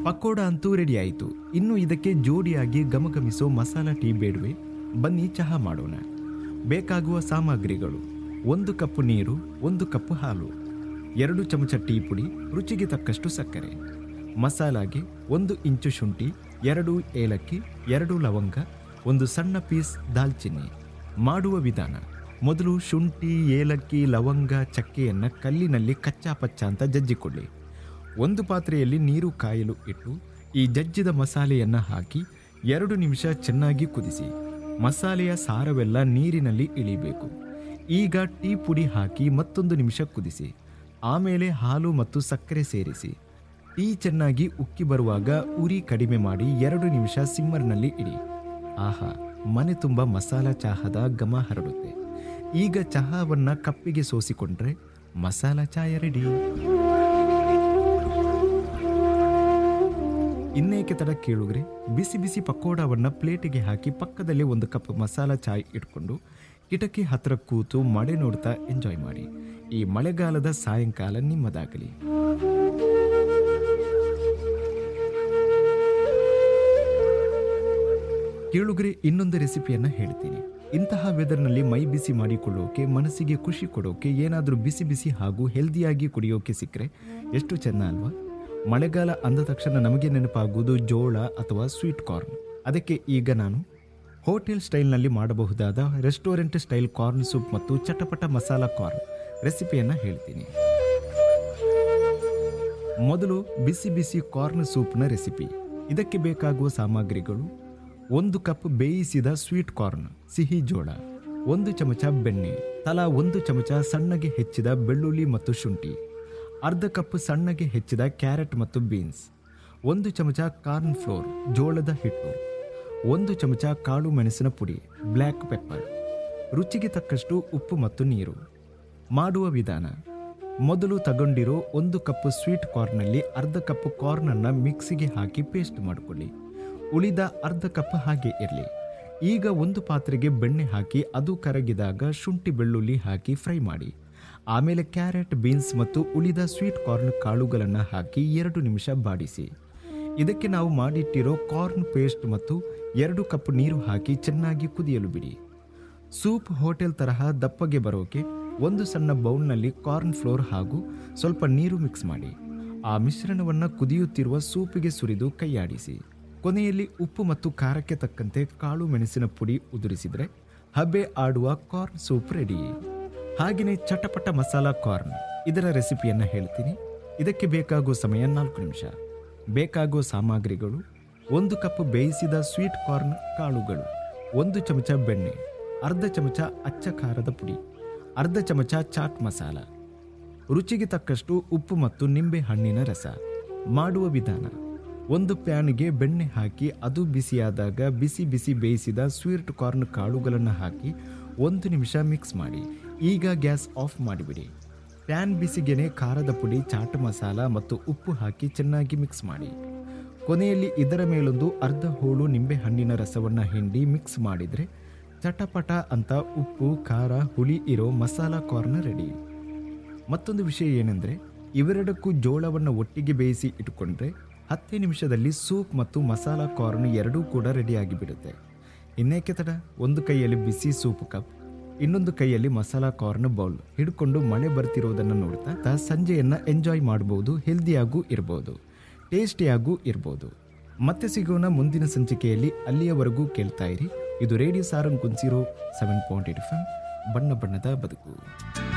ಪಕೋಡ ಅಂತೂ ರೆಡಿ ಆಯಿತು ಇನ್ನು ಇದಕ್ಕೆ ಜೋಡಿಯಾಗಿ ಘಮಘಮಿಸೋ ಮಸಾಲ ಟೀ ಬೇಡವೆ ಬನ್ನಿ ಚಹಾ ಮಾಡೋಣ ಬೇಕಾಗುವ ಸಾಮಗ್ರಿಗಳು ಒಂದು ಕಪ್ಪು ನೀರು ಒಂದು ಕಪ್ಪು ಹಾಲು ಎರಡು ಚಮಚ ಟೀ ಪುಡಿ ರುಚಿಗೆ ತಕ್ಕಷ್ಟು ಸಕ್ಕರೆ ಮಸಾಲಾಗೆ ಒಂದು ಇಂಚು ಶುಂಠಿ ಎರಡು ಏಲಕ್ಕಿ ಎರಡು ಲವಂಗ ಒಂದು ಸಣ್ಣ ಪೀಸ್ ದಾಲ್ಚಿನ್ನಿ ಮಾಡುವ ವಿಧಾನ ಮೊದಲು ಶುಂಠಿ ಏಲಕ್ಕಿ ಲವಂಗ ಚಕ್ಕೆಯನ್ನು ಕಲ್ಲಿನಲ್ಲಿ ಕಚ್ಚಾ ಪಚ್ಚ ಅಂತ ಜಜ್ಜಿಕೊಳ್ಳಿ ಒಂದು ಪಾತ್ರೆಯಲ್ಲಿ ನೀರು ಕಾಯಲು ಇಟ್ಟು ಈ ಜಜ್ಜಿದ ಮಸಾಲೆಯನ್ನು ಹಾಕಿ ಎರಡು ನಿಮಿಷ ಚೆನ್ನಾಗಿ ಕುದಿಸಿ ಮಸಾಲೆಯ ಸಾರವೆಲ್ಲ ನೀರಿನಲ್ಲಿ ಇಳಿಬೇಕು ಈಗ ಟೀ ಪುಡಿ ಹಾಕಿ ಮತ್ತೊಂದು ನಿಮಿಷ ಕುದಿಸಿ ಆಮೇಲೆ ಹಾಲು ಮತ್ತು ಸಕ್ಕರೆ ಸೇರಿಸಿ ಟೀ ಚೆನ್ನಾಗಿ ಉಕ್ಕಿ ಬರುವಾಗ ಉರಿ ಕಡಿಮೆ ಮಾಡಿ ಎರಡು ನಿಮಿಷ ಸಿಮ್ಮರ್ನಲ್ಲಿ ಇಡಿ ಆಹಾ ಮನೆ ತುಂಬ ಮಸಾಲ ಚಹಾದ ಘಮ ಹರಡುತ್ತೆ ಈಗ ಚಹಾವನ್ನ ಕಪ್ಪಿಗೆ ಸೋಸಿಕೊಂಡ್ರೆ ಮಸಾಲ ಚಾಯ ರೆಡಿ ಇನ್ನೇಕೆ ತಡ ಕೇಳುಗ್ರೆ ಬಿಸಿ ಬಿಸಿ ಪಕೋಡವನ್ನ ಪ್ಲೇಟಿಗೆ ಹಾಕಿ ಪಕ್ಕದಲ್ಲಿ ಒಂದು ಕಪ್ ಮಸಾಲ ಚಾಯ್ ಇಟ್ಕೊಂಡು ಕಿಟಕಿ ಹತ್ರ ಕೂತು ಮಳೆ ನೋಡ್ತಾ ಎಂಜಾಯ್ ಮಾಡಿ ಈ ಮಳೆಗಾಲದ ಸಾಯಂಕಾಲ ನಿಮ್ಮದಾಗಲಿ ಕೇಳುಗರೆ ಇನ್ನೊಂದು ರೆಸಿಪಿಯನ್ನ ಹೇಳ್ತೀನಿ ಇಂತಹ ವೆದರ್ನಲ್ಲಿ ಮೈ ಬಿಸಿ ಮಾಡಿಕೊಳ್ಳೋಕೆ ಮನಸ್ಸಿಗೆ ಖುಷಿ ಕೊಡೋಕೆ ಏನಾದರೂ ಬಿಸಿ ಬಿಸಿ ಹಾಗೂ ಹೆಲ್ದಿಯಾಗಿ ಕುಡಿಯೋಕೆ ಸಿಕ್ಕರೆ ಎಷ್ಟು ಚೆನ್ನ ಅಲ್ವಾ ಮಳೆಗಾಲ ಅಂದ ತಕ್ಷಣ ನಮಗೆ ನೆನಪಾಗುವುದು ಜೋಳ ಅಥವಾ ಸ್ವೀಟ್ ಕಾರ್ನ್ ಅದಕ್ಕೆ ಈಗ ನಾನು ಹೋಟೆಲ್ ಸ್ಟೈಲ್ನಲ್ಲಿ ಮಾಡಬಹುದಾದ ರೆಸ್ಟೋರೆಂಟ್ ಸ್ಟೈಲ್ ಕಾರ್ನ್ ಸೂಪ್ ಮತ್ತು ಚಟಪಟ ಮಸಾಲ ಕಾರ್ನ್ ರೆಸಿಪಿಯನ್ನು ಹೇಳ್ತೀನಿ ಮೊದಲು ಬಿಸಿ ಬಿಸಿ ಕಾರ್ನ್ ಸೂಪ್ನ ರೆಸಿಪಿ ಇದಕ್ಕೆ ಬೇಕಾಗುವ ಸಾಮಗ್ರಿಗಳು ಒಂದು ಕಪ್ ಬೇಯಿಸಿದ ಸ್ವೀಟ್ ಕಾರ್ನ್ ಸಿಹಿ ಜೋಳ ಒಂದು ಚಮಚ ಬೆಣ್ಣೆ ತಲಾ ಒಂದು ಚಮಚ ಸಣ್ಣಗೆ ಹೆಚ್ಚಿದ ಬೆಳ್ಳುಳ್ಳಿ ಮತ್ತು ಶುಂಠಿ ಅರ್ಧ ಕಪ್ ಸಣ್ಣಗೆ ಹೆಚ್ಚಿದ ಕ್ಯಾರೆಟ್ ಮತ್ತು ಬೀನ್ಸ್ ಒಂದು ಚಮಚ ಕಾರ್ನ್ ಫ್ಲೋರ್ ಜೋಳದ ಹಿಟ್ಟು ಒಂದು ಚಮಚ ಕಾಳು ಮೆಣಸಿನ ಪುಡಿ ಬ್ಲ್ಯಾಕ್ ಪೆಪ್ಪರ್ ರುಚಿಗೆ ತಕ್ಕಷ್ಟು ಉಪ್ಪು ಮತ್ತು ನೀರು ಮಾಡುವ ವಿಧಾನ ಮೊದಲು ತಗೊಂಡಿರೋ ಒಂದು ಕಪ್ ಸ್ವೀಟ್ ಕಾರ್ನಲ್ಲಿ ಅರ್ಧ ಕಪ್ ಕಾರ್ನನ್ನು ಮಿಕ್ಸಿಗೆ ಹಾಕಿ ಪೇಸ್ಟ್ ಮಾಡಿಕೊಳ್ಳಿ ಉಳಿದ ಅರ್ಧ ಕಪ್ ಹಾಗೆ ಇರಲಿ ಈಗ ಒಂದು ಪಾತ್ರೆಗೆ ಬೆಣ್ಣೆ ಹಾಕಿ ಅದು ಕರಗಿದಾಗ ಶುಂಠಿ ಬೆಳ್ಳುಳ್ಳಿ ಹಾಕಿ ಫ್ರೈ ಮಾಡಿ ಆಮೇಲೆ ಕ್ಯಾರೆಟ್ ಬೀನ್ಸ್ ಮತ್ತು ಉಳಿದ ಸ್ವೀಟ್ ಕಾರ್ನ್ ಕಾಳುಗಳನ್ನು ಹಾಕಿ ಎರಡು ನಿಮಿಷ ಬಾಡಿಸಿ ಇದಕ್ಕೆ ನಾವು ಮಾಡಿಟ್ಟಿರೋ ಕಾರ್ನ್ ಪೇಸ್ಟ್ ಮತ್ತು ಎರಡು ಕಪ್ ನೀರು ಹಾಕಿ ಚೆನ್ನಾಗಿ ಕುದಿಯಲು ಬಿಡಿ ಸೂಪ್ ಹೋಟೆಲ್ ತರಹ ದಪ್ಪಗೆ ಬರೋಕೆ ಒಂದು ಸಣ್ಣ ಬೌಲ್ನಲ್ಲಿ ಕಾರ್ನ್ ಫ್ಲೋರ್ ಹಾಗೂ ಸ್ವಲ್ಪ ನೀರು ಮಿಕ್ಸ್ ಮಾಡಿ ಆ ಮಿಶ್ರಣವನ್ನು ಕುದಿಯುತ್ತಿರುವ ಸೂಪಿಗೆ ಸುರಿದು ಕೈಯಾಡಿಸಿ ಕೊನೆಯಲ್ಲಿ ಉಪ್ಪು ಮತ್ತು ಖಾರಕ್ಕೆ ತಕ್ಕಂತೆ ಕಾಳು ಮೆಣಸಿನ ಪುಡಿ ಉದುರಿಸಿದರೆ ಹಬೆ ಆಡುವ ಕಾರ್ನ್ ಸೂಪ್ ರೆಡಿ ಹಾಗೆಯೇ ಚಟಪಟ ಮಸಾಲ ಕಾರ್ನ್ ಇದರ ರೆಸಿಪಿಯನ್ನು ಹೇಳ್ತೀನಿ ಇದಕ್ಕೆ ಬೇಕಾಗುವ ಸಮಯ ನಾಲ್ಕು ನಿಮಿಷ ಬೇಕಾಗುವ ಸಾಮಗ್ರಿಗಳು ಒಂದು ಕಪ್ ಬೇಯಿಸಿದ ಸ್ವೀಟ್ ಕಾರ್ನ್ ಕಾಳುಗಳು ಒಂದು ಚಮಚ ಬೆಣ್ಣೆ ಅರ್ಧ ಚಮಚ ಅಚ್ಚ ಖಾರದ ಪುಡಿ ಅರ್ಧ ಚಮಚ ಚಾಟ್ ಮಸಾಲ ರುಚಿಗೆ ತಕ್ಕಷ್ಟು ಉಪ್ಪು ಮತ್ತು ನಿಂಬೆ ಹಣ್ಣಿನ ರಸ ಮಾಡುವ ವಿಧಾನ ಒಂದು ಪ್ಯಾನ್ಗೆ ಬೆಣ್ಣೆ ಹಾಕಿ ಅದು ಬಿಸಿಯಾದಾಗ ಬಿಸಿ ಬಿಸಿ ಬೇಯಿಸಿದ ಸ್ವೀಟ್ ಕಾರ್ನ್ ಕಾಳುಗಳನ್ನು ಹಾಕಿ ಒಂದು ನಿಮಿಷ ಮಿಕ್ಸ್ ಮಾಡಿ ಈಗ ಗ್ಯಾಸ್ ಆಫ್ ಮಾಡಿಬಿಡಿ ಪ್ಯಾನ್ ಬಿಸಿಗೆನೆ ಖಾರದ ಪುಡಿ ಚಾಟ್ ಮಸಾಲ ಮತ್ತು ಉಪ್ಪು ಹಾಕಿ ಚೆನ್ನಾಗಿ ಮಿಕ್ಸ್ ಮಾಡಿ ಕೊನೆಯಲ್ಲಿ ಇದರ ಮೇಲೊಂದು ಅರ್ಧ ಹೋಳು ನಿಂಬೆ ಹಣ್ಣಿನ ರಸವನ್ನು ಹಿಂಡಿ ಮಿಕ್ಸ್ ಮಾಡಿದರೆ ಚಟಪಟ ಅಂತ ಉಪ್ಪು ಖಾರ ಹುಳಿ ಇರೋ ಮಸಾಲ ಕಾರ್ನ್ ರೆಡಿ ಮತ್ತೊಂದು ವಿಷಯ ಏನೆಂದರೆ ಇವೆರಡಕ್ಕೂ ಜೋಳವನ್ನು ಒಟ್ಟಿಗೆ ಬೇಯಿಸಿ ಇಟ್ಟುಕೊಂಡ್ರೆ ಹತ್ತೇ ನಿಮಿಷದಲ್ಲಿ ಸೂಪ್ ಮತ್ತು ಮಸಾಲ ಕಾರ್ನ್ ಎರಡೂ ಕೂಡ ರೆಡಿಯಾಗಿ ಬಿಡುತ್ತೆ ಇನ್ನೇಕೆ ತಡ ಒಂದು ಕೈಯಲ್ಲಿ ಬಿಸಿ ಸೂಪ್ ಕಪ್ ಇನ್ನೊಂದು ಕೈಯಲ್ಲಿ ಮಸಾಲ ಕಾರ್ನ್ ಬೌಲ್ ಹಿಡ್ಕೊಂಡು ಮಳೆ ಬರ್ತಿರೋದನ್ನು ನೋಡ್ತಾ ತ ಸಂಜೆಯನ್ನ ಎಂಜಾಯ್ ಮಾಡಬಹುದು ಹೆಲ್ದಿಯಾಗೂ ಇರ್ಬೋದು ಟೇಸ್ಟಿಯಾಗೂ ಇರ್ಬೋದು ಮತ್ತೆ ಸಿಗೋಣ ಮುಂದಿನ ಸಂಚಿಕೆಯಲ್ಲಿ ಅಲ್ಲಿಯವರೆಗೂ ಕೇಳ್ತಾ ಇರಿ ಇದು ರೇಡಿಯೋ ಸಾರಂಗ್ ಕುಂಸಿರೋ ಸೆವೆನ್ ಪಾಯಿಂಟ್ ಏಟ್ ಎಫ್ ಬಣ್ಣ ಬಣ್ಣದ ಬದುಕು